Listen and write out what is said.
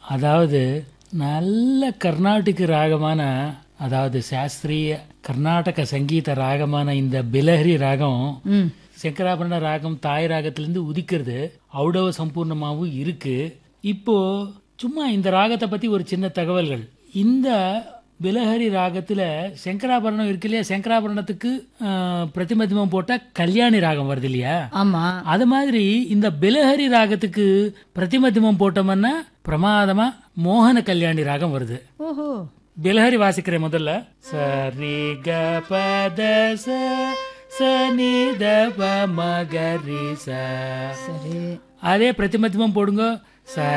அதாவது நல்ல கர்நாடிக் ராகமான அதாவது சாஸ்திரிய கர்நாடக சங்கீத ராகமான இந்த பிலஹரி ராகம் ம் சங்கராபரண ராகம் தாய் ராகத்திலிருந்து உதிக்கிறது ஔடவ சம்பூர்ணமாவும் இருக்கு இப்போ சும்மா இந்த ராகத்தை பத்தி ஒரு சின்ன தகவல்கள் இந்த பிலஹரி ராகத்துல சங்கராபரணம் இருக்கு இல்லையா சங்கராபரணத்துக்கு ஆஹ், பிரதிமதிமம் போட்டா கல்யாணி ராகம் வருது இல்லையா ஆமா அது மாதிரி இந்த பிலஹரி ராகத்துக்கு பிரதிமதிமம் போட்டோம்னா பிரமாதமா மோகன கல்யாணி ராகம் வருது ஓஹோ பிலஹரி வாசிக்கிறேன் முதல்ல சரி க பத ச சனி த ப ம க ரி ச சரி அதே பிரதிமதிமம் போடுங்க ச